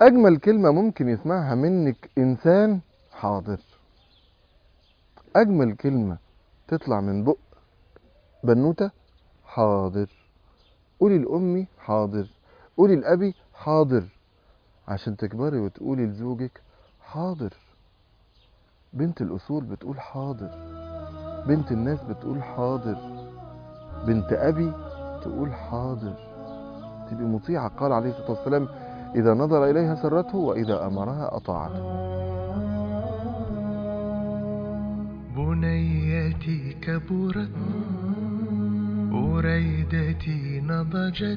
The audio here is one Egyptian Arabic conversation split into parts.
أجمل كلمة ممكن يسمعها منك إنسان حاضر أجمل كلمة تطلع من بق بنوتة حاضر قولي لأمي حاضر قولي لأبي حاضر عشان تكبري وتقولي لزوجك حاضر بنت الأصول بتقول حاضر بنت الناس بتقول حاضر بنت أبي تقول حاضر تبقي مطيعة قال عليه الصلاة والسلام إذا نظر إليها سرته وإذا أمرها أطاعته بنيتي كبرت أريدتي نضجت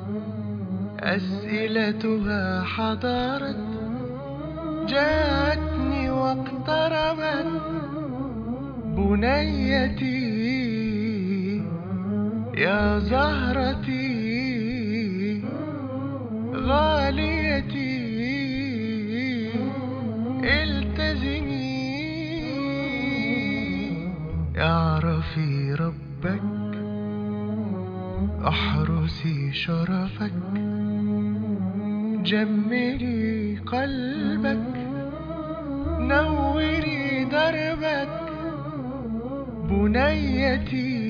أسئلتها حضارت جاءتني واقتربت بنيتي يا زهرتي غاليتي التزمي اعرفي ربك احرسي شرفك جملي قلبك نوري دربك بنيتي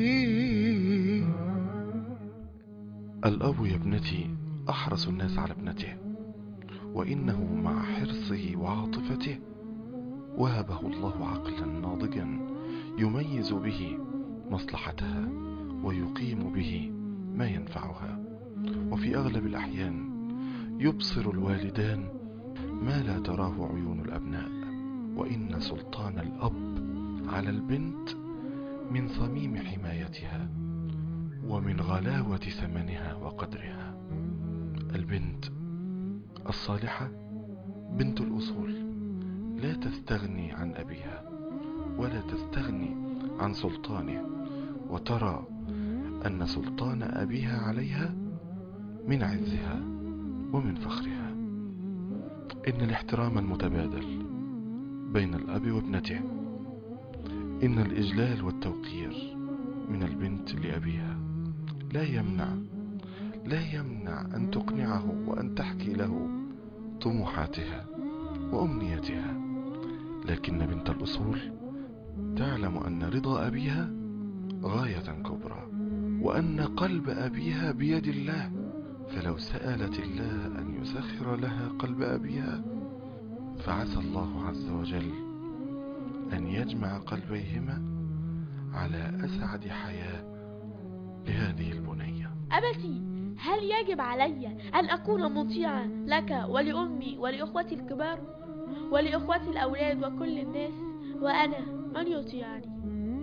الأب يا ابنتي أحرص الناس على ابنته وإنه مع حرصه وعاطفته وهبه الله عقلا ناضجا يميز به مصلحتها ويقيم به ما ينفعها وفي أغلب الأحيان يبصر الوالدان ما لا تراه عيون الأبناء وإن سلطان الأب على البنت من صميم حمايتها ومن غلاوة ثمنها وقدرها البنت الصالحة بنت الأصول لا تستغني عن أبيها ولا تستغني عن سلطانه وترى أن سلطان أبيها عليها من عزها ومن فخرها إن الاحترام المتبادل بين الأب وابنته إن الإجلال والتوقير من البنت لأبيها لا يمنع لا يمنع أن تقنعه وأن تحكي له طموحاتها وأمنيتها لكن بنت الأصول تعلم أن رضا أبيها غاية كبرى وأن قلب أبيها بيد الله فلو سألت الله أن يسخر لها قلب أبيها فعسى الله عز وجل أن يجمع قلبيهما على أسعد حياة لهذه البنية أبتي هل يجب علي أن أكون مطيعا لك ولأمي ولإخوتي الكبار ولإخوتي الأولاد وكل الناس وأنا من يطيعني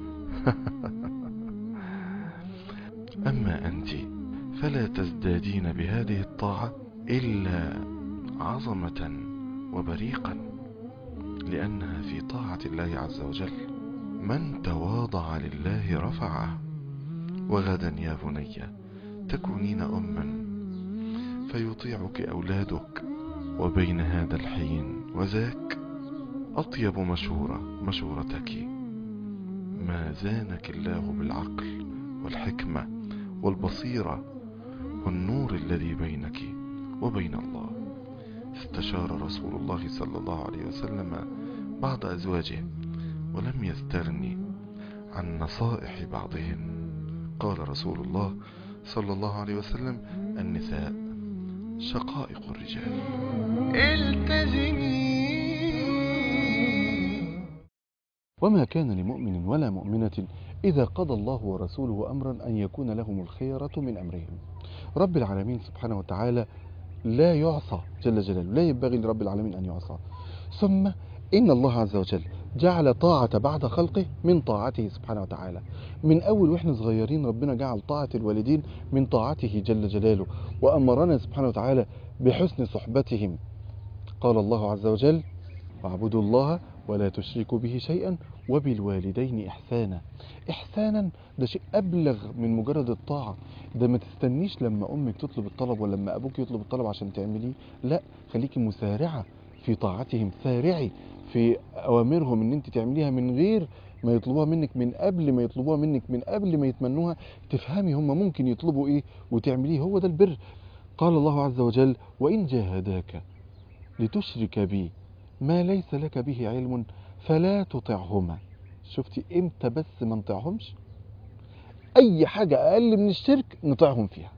أما أنت فلا تزدادين بهذه الطاعة إلا عظمة وبريقا لأنها في طاعة الله عز وجل من تواضع لله رفعه وغدا يا بني تكونين أما فيطيعك أولادك وبين هذا الحين وذاك أطيب مشورة مشورتك ما زانك الله بالعقل والحكمة والبصيرة والنور الذي بينك وبين الله استشار رسول الله صلى الله عليه وسلم بعض أزواجه ولم يستغني عن نصائح بعضهن قال رسول الله صلى الله عليه وسلم النساء شقائق الرجال التزمي وما كان لمؤمن ولا مؤمنة إذا قضى الله ورسوله أمرا أن يكون لهم الخيرة من أمرهم رب العالمين سبحانه وتعالى لا يعصى جل جلاله لا ينبغي لرب العالمين أن يعصى ثم إن الله عز وجل جعل طاعة بعد خلقه من طاعته سبحانه وتعالى من أول وإحنا صغيرين ربنا جعل طاعة الوالدين من طاعته جل جلاله وأمرنا سبحانه وتعالى بحسن صحبتهم قال الله عز وجل واعبدوا الله ولا تشركوا به شيئا وبالوالدين إحسانا إحسانا ده شيء أبلغ من مجرد الطاعة ده ما تستنيش لما أمك تطلب الطلب ولا لما أبوك يطلب الطلب عشان تعمليه لا خليكي مسارعة في طاعتهم سارعي في أوامرهم إن أنت تعمليها من غير ما يطلبوها منك من قبل ما يطلبوها منك من قبل ما يتمنوها تفهمي هم ممكن يطلبوا إيه وتعمليه هو ده البر قال الله عز وجل وإن جاهداك لتشرك بي ما ليس لك به علم فلا تطعهما شفتي امتى بس ما نطيعهمش اي حاجة اقل من الشرك نطيعهم فيها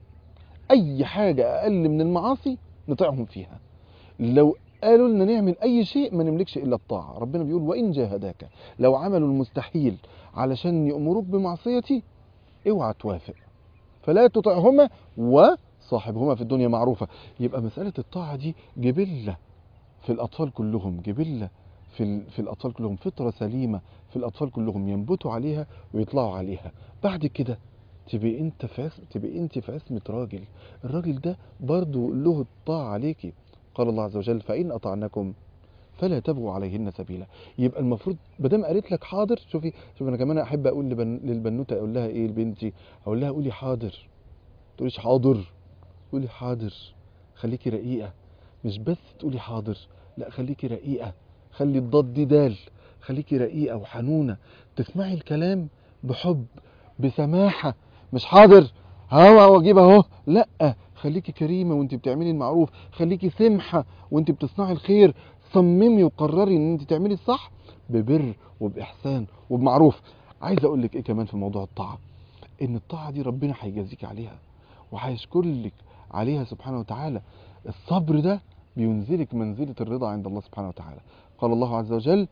اي حاجة اقل من المعاصي نطيعهم فيها لو قالوا لنا نعمل اي شيء ما نملكش الا الطاعة ربنا بيقول وان جاهداك لو عملوا المستحيل علشان يأمروك بمعصيتي اوعى توافق فلا تطعهما وصاحبهما في الدنيا معروفة يبقى مسألة الطاعة دي جبلة في الأطفال كلهم جبلة في, ال- في الأطفال كلهم فطرة سليمة في الأطفال كلهم ينبتوا عليها ويطلعوا عليها بعد كده تبقي انت في عصم تبقي انت في عصمة راجل الراجل ده برضو له الطاعة عليكي قال الله عز وجل فإن أطعنكم فلا تبغوا عليهن سبيلا يبقى المفروض ما دام قالت لك حاضر شوفي شوفي انا كمان احب اقول لبن للبنوته اقول لها ايه لبنتي اقول لها قولي حاضر ما تقوليش حاضر قولي حاضر خليكي رقيقه مش بس تقولي حاضر لا خليكي رقيقه خلي الضاد دي دال خليكي رقيقه وحنونه تسمعي الكلام بحب بسماحه مش حاضر هوا واجيب اهو لا خليكي كريمه وانت بتعملي المعروف خليكي سمحه وانت بتصنعي الخير صممي وقرري ان انت تعملي الصح ببر وباحسان وبمعروف عايز اقول لك ايه كمان في موضوع الطاعه ان الطاعه دي ربنا هيجازيك عليها وهيشكر لك عليها سبحانه وتعالى الصبر ده بينزلك منزله الرضا عند الله سبحانه وتعالى قال الله عز وجل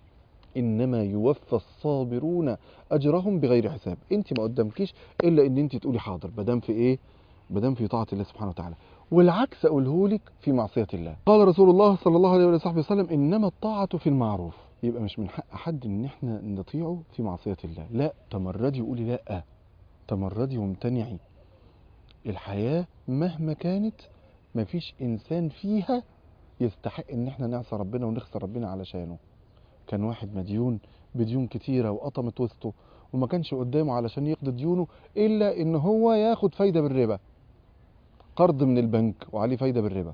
انما يوفى الصابرون اجرهم بغير حساب انت ما قدامكيش الا ان انت تقولي حاضر بدام في ايه بدام في طاعه الله سبحانه وتعالى والعكس اقوله لك في معصيه الله قال رسول الله صلى الله عليه وصحبه وسلم انما الطاعه في المعروف يبقى مش من حق حد ان احنا نطيعه في معصيه الله لا تمردي وقولي لا تمردي وامتنعي الحياه مهما كانت مفيش انسان فيها يستحق ان احنا نعصى ربنا ونخسر ربنا علشانه كان واحد مديون بديون كتيرة وقطمت وسطه وما كانش قدامه علشان يقضي ديونه إلا إن هو ياخد فايدة بالربا قرض من البنك وعليه فايدة بالربا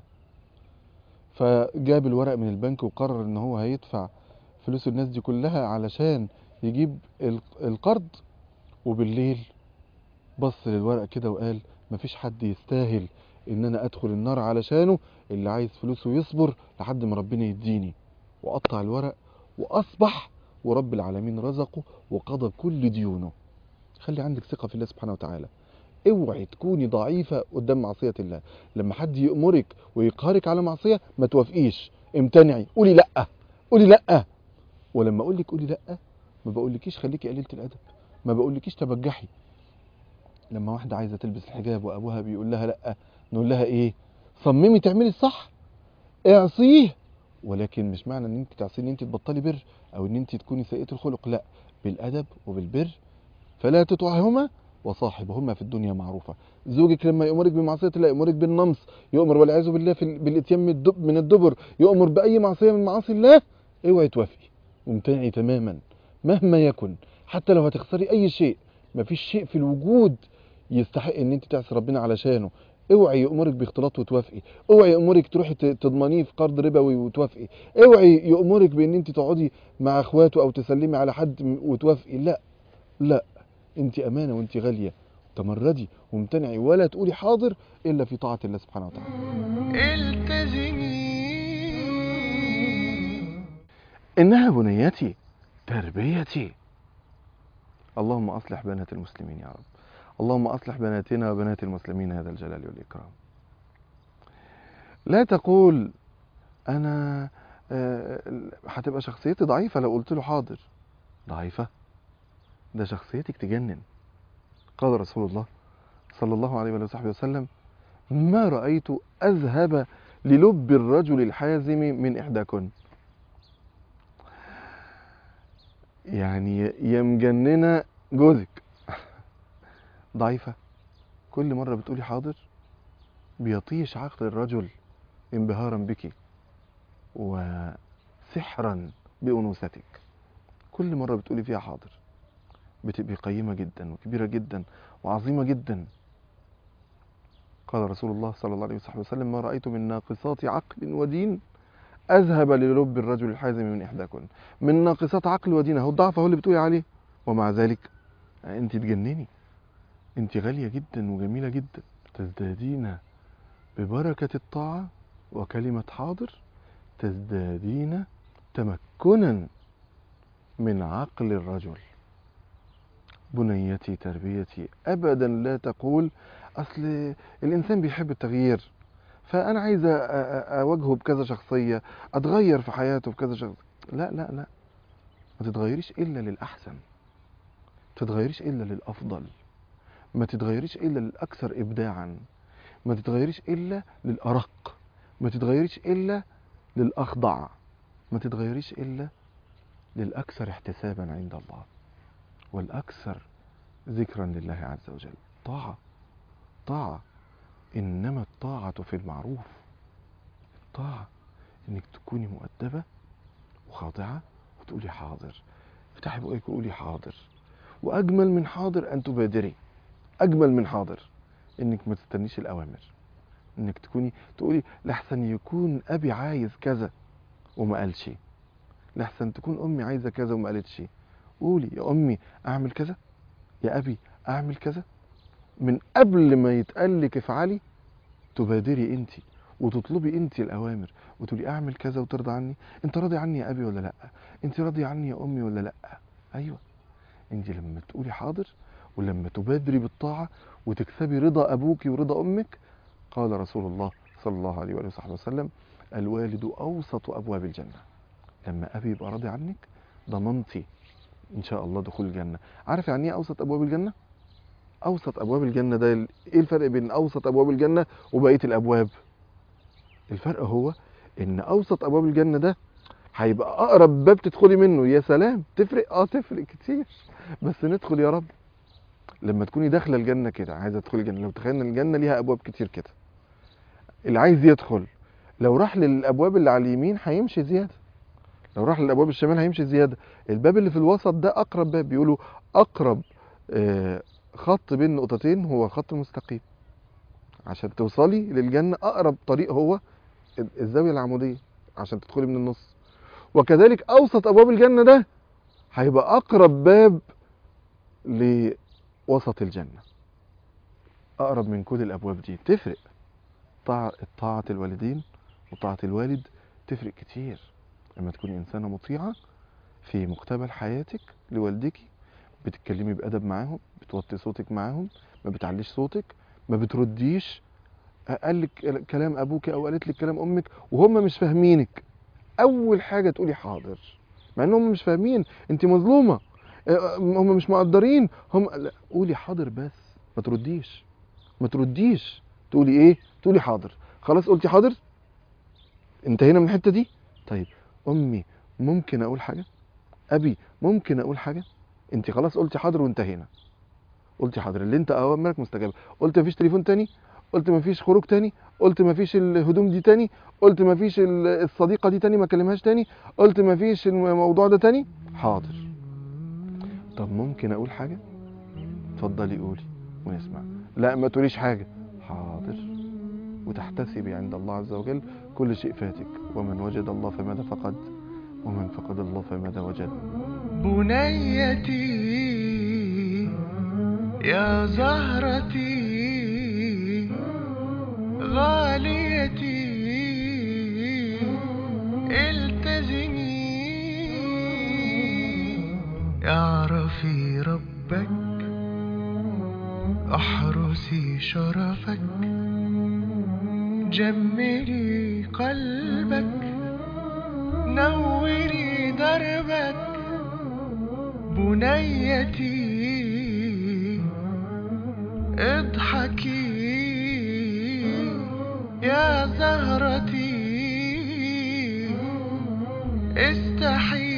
فجاب الورق من البنك وقرر إن هو هيدفع فلوس الناس دي كلها علشان يجيب ال- القرض وبالليل بص للورق كده وقال مفيش حد يستاهل إن أنا أدخل النار علشانه اللي عايز فلوسه يصبر لحد ما ربنا يديني وقطع الورق وأصبح ورب العالمين رزقه وقضى كل ديونه خلي عندك ثقة في الله سبحانه وتعالى اوعي تكوني ضعيفة قدام معصية الله لما حد يأمرك ويقهرك على معصية ما توافقيش امتنعي قولي لأ قولي لأ ولما اقول لك قولي لأ ما بقولكيش خليكي قليلة الأدب ما بقولكيش تبجحي لما واحدة عايزة تلبس الحجاب وأبوها بيقول لها لأ نقول لها إيه صممي تعملي الصح اعصيه ولكن مش معنى ان انت تعصي ان انت تبطلي بر او ان انت تكوني سيئة الخلق لا بالادب وبالبر فلا تطعهما وصاحبهما في الدنيا معروفة زوجك لما يأمرك بمعصية الله يأمرك بالنمص يؤمر والعياذ بالله في ال- بالاتيان من الدب- من الدبر يؤمر بأي معصية من معاصي الله اوعي توافقي وامتنعي تماما مهما يكن حتى لو هتخسري اي شيء مفيش شيء في الوجود يستحق ان انت تعصي ربنا علشانه اوعي يأمرك باختلاط وتوافقي اوعي يأمرك تروحي ت- تضمنيه في قرض ربوي وتوافقي اوعي يأمرك بان انت تقعدي مع اخواته او تسلمي على حد م- وتوافقي لا لا انت امانه وانت غاليه تمردي وامتنعي ولا تقولي حاضر الا في طاعه الله سبحانه وتعالى التزمي انها بنيتي تربيتي اللهم اصلح بنات المسلمين يا رب اللهم اصلح بناتنا وبنات المسلمين هذا الجلال والاكرام لا تقول انا آه، هتبقى شخصيتي ضعيفه لو قلت له حاضر ضعيفه ده شخصيتك تجنن قال رسول الله صلى الله عليه وآله وصحبه وسلم ما رأيت أذهب للب الرجل الحازم من إحداكن يعني يا مجننة جوزك ضعيفة كل مرة بتقولي حاضر بيطيش عقل الرجل انبهارا بك وسحرا بأنوثتك كل مرة بتقولي فيها حاضر بتبقي قيمة جدا وكبيرة جدا وعظيمة جدا قال رسول الله صلى الله عليه وصحبه وسلم ما رأيت من ناقصات عقل ودين أذهب للب الرجل الحازم من إحداكن من ناقصات عقل ودين اهو الضعف هو اللي بتقولي عليه ومع ذلك انت تجنني انت غالية جدا وجميلة جدا تزدادين ببركة الطاعة وكلمة حاضر تزدادين تمكنا من عقل الرجل بنيتي تربيتي أبدا لا تقول أصل الإنسان بيحب التغيير فأنا عايزة أ- أ- أواجهه بكذا شخصية أتغير في حياته بكذا شخصية لا لا لا ما تتغيريش إلا للأحسن ما تتغيريش إلا للأفضل ما تتغيريش إلا للأكثر إبداعا ما تتغيريش إلا للأرق ما تتغيريش إلا للأخضع ما تتغيريش إلا للأكثر احتسابا عند الله والأكثر ذكرا لله عز وجل طاعة طاعة إنما الطاعة في المعروف الطاعة إنك تكوني مؤدبة وخاضعة وتقولي حاضر افتحي بقك وقولي حاضر وأجمل من حاضر أن تبادري أجمل من حاضر إنك ما تستنيش الأوامر إنك تكوني تقولي لحسن يكون أبي عايز كذا وما قالش لحسن تكون أمي عايزة كذا وما قالتش قولي يا أمي أعمل كذا يا أبي أعمل كذا من قبل ما يتقال لك افعلي تبادري انت وتطلبي انت الاوامر وتقولي اعمل كذا وترضى عني انت راضي عني يا ابي ولا لا انت راضي عني يا امي ولا لا ايوه انت لما تقولي حاضر ولما تبادري بالطاعه وتكسبي رضا ابوك ورضا امك قال رسول الله صلى الله عليه وآله وصحبه وسلم الوالد اوسط ابواب الجنه لما ابي يبقى راضي عنك ضمنتي ان شاء الله دخول الجنه عارف يعني ايه اوسط ابواب الجنه اوسط ابواب الجنه ده ال- ايه الفرق بين اوسط ابواب الجنه وبقيه الابواب الفرق هو ان اوسط ابواب الجنه ده هيبقى اقرب باب تدخلي منه يا سلام تفرق اه تفرق كتير بس ندخل يا رب لما تكوني داخله الجنه كده عايزه تدخلي الجنه لو تخيلنا الجنه ليها ابواب كتير كده اللي عايز يدخل لو راح للابواب اللي على اليمين هيمشي زياده لو راح للابواب الشمال هيمشي زياده الباب اللي في الوسط ده اقرب باب بيقولوا اقرب آه خط بين نقطتين هو الخط المستقيم عشان توصلي للجنة أقرب طريق هو الزاوية العمودية عشان تدخلي من النص وكذلك أوسط أبواب الجنة ده هيبقى أقرب باب لوسط الجنة أقرب من كل الأبواب دي تفرق طاعة طاعة الوالدين وطاعة الوالد تفرق كتير لما تكوني إنسانة مطيعة في مقتبل حياتك لوالدك بتتكلمي بأدب معاهم بتوطي صوتك معاهم ما بتعليش صوتك ما بترديش قال لك كلام ابوك او قالت لك كلام امك وهم مش فاهمينك اول حاجه تقولي حاضر مع انهم مش فاهمين انت مظلومه آه، هم مش مقدرين هم لا، قولي حاضر بس ما ترديش ما ترديش تقولي ايه تقولي حاضر خلاص قلتي حاضر انتهينا من الحته دي طيب امي ممكن اقول حاجه ابي ممكن اقول حاجه انت خلاص قلتي حاضر وانتهينا قلتي حاضر اللي انت اوامرك مستجابه قلت مفيش تليفون تاني قلت مفيش خروج تاني قلت مفيش الهدوم دي تاني قلت مفيش ال- الصديقه دي تاني ما اكلمهاش تاني قلت مفيش الموضوع ده تاني حاضر طب ممكن اقول حاجه اتفضلي قولي ونسمع لا ما تقوليش حاجه حاضر وتحتسبي عند الله عز وجل كل شيء فاتك ومن وجد الله فماذا فقد ومن فقد الله فماذا وجد بنيتي يا زهرتي غاليتي التزمي اعرفي ربك احرسي شرفك جملي قلبك نوري دربك بنيتي اضحكي يا زهرتي استحي